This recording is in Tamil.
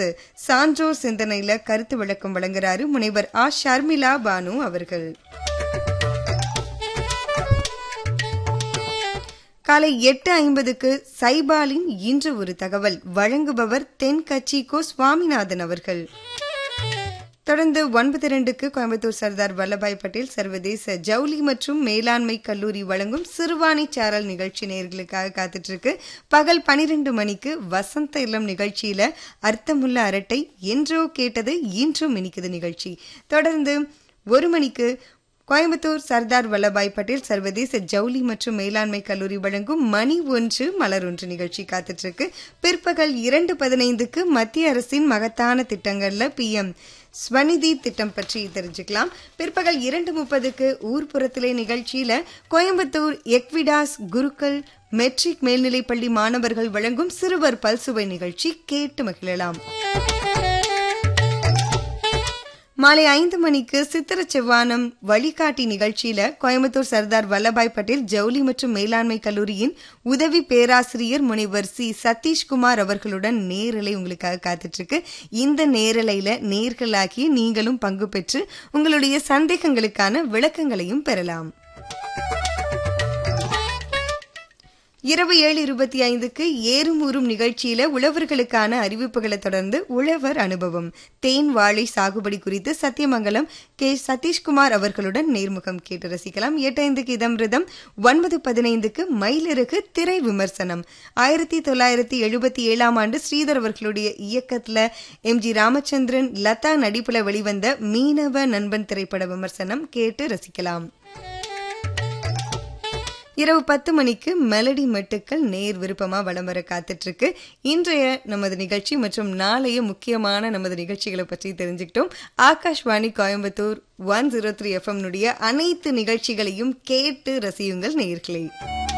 தொடர்ந்து சான்றோர் சிந்தனையில கருத்து விளக்கம் வழங்குறாரு முனைவர் ஆ ஷர்மிளா பானு அவர்கள் காலை எட்டு ஐம்பதுக்கு சைபாலின் இன்று ஒரு தகவல் வழங்குபவர் தென்கட்சி கோ சுவாமிநாதன் அவர்கள் தொடர்ந்து ஒன்பது இரண்டுக்கு கோயம்புத்தூர் சர்தார் வல்லபாய் பட்டேல் சர்வதேச ஜவுளி மற்றும் மேலாண்மை கல்லூரி வழங்கும் சிறுவாணி சாரல் நிகழ்ச்சி நேர்களுக்காக காத்துட்டு இருக்கு பகல் பனிரெண்டு மணிக்கு வசந்த இளம் நிகழ்ச்சியில அர்த்தமுள்ள அரட்டை என்றோ கேட்டது இன்றும் இனிக்குது நிகழ்ச்சி தொடர்ந்து ஒரு மணிக்கு கோயம்புத்தூர் சர்தார் வல்லபாய் பட்டேல் சர்வதேச ஜவுளி மற்றும் மேலாண்மை கல்லூரி வழங்கும் மணி ஒன்று மலர் ஒன்று நிகழ்ச்சி காத்துட்டு இருக்கு பிற்பகல் இரண்டு பதினைந்துக்கு மத்திய அரசின் மகத்தான திட்டங்கள்ல பி எம் ஸ்வநிதி திட்டம் பற்றி தெரிஞ்சுக்கலாம் பிற்பகல் இரண்டு முப்பதுக்கு ஊர்ப்புறத்திலே நிகழ்ச்சியில கோயம்புத்தூர் எக்விடாஸ் குருக்கள் மெட்ரிக் மேல்நிலைப்பள்ளி மாணவர்கள் வழங்கும் சிறுவர் பல்சுவை நிகழ்ச்சி கேட்டு மகிழலாம் மாலை ஐந்து மணிக்கு சித்திர செவ்வானம் வழிகாட்டி நிகழ்ச்சியில கோயம்புத்தூர் சர்தார் வல்லபாய் பட்டேல் ஜவுளி மற்றும் மேலாண்மை கல்லூரியின் உதவி பேராசிரியர் முனைவர் சி சதீஷ்குமார் அவர்களுடன் நேரலை உங்களுக்காக காத்துட்டு இருக்கு இந்த நேரலையில நேர்களாகி நீங்களும் பங்கு பெற்று உங்களுடைய சந்தேகங்களுக்கான விளக்கங்களையும் பெறலாம் இரவு ஏழு இருபத்தி ஐந்துக்கு ஏறும் ஊறும் நிகழ்ச்சியில உழவர்களுக்கான அறிவிப்புகளை தொடர்ந்து உழவர் அனுபவம் தேன் வாழை சாகுபடி குறித்து சத்தியமங்கலம் கே சதீஷ்குமார் அவர்களுடன் நேர்முகம் கேட்டு ரசிக்கலாம் எட்டு ஐந்துக்கு இதம்ரிதம் ஒன்பது பதினைந்துக்கு மயிலிறகு திரை விமர்சனம் ஆயிரத்தி தொள்ளாயிரத்தி எழுபத்தி ஏழாம் ஆண்டு ஸ்ரீதர் அவர்களுடைய இயக்கத்துல எம் ஜி ராமச்சந்திரன் லதா நடிப்புல வெளிவந்த மீனவ நண்பன் திரைப்பட விமர்சனம் கேட்டு ரசிக்கலாம் இரவு பத்து மணிக்கு மெலடி மெட்டுக்கள் நேர் விருப்பமா வலம் வர காத்துட்டு இருக்கு இன்றைய நமது நிகழ்ச்சி மற்றும் நாளைய முக்கியமான நமது நிகழ்ச்சிகளை பற்றி தெரிஞ்சுக்கிட்டோம் Akashvani Coimbatore one zero three FM அனைத்து நிகழ்ச்சிகளையும் கேட்டு ரசியுங்கள் நேர்களே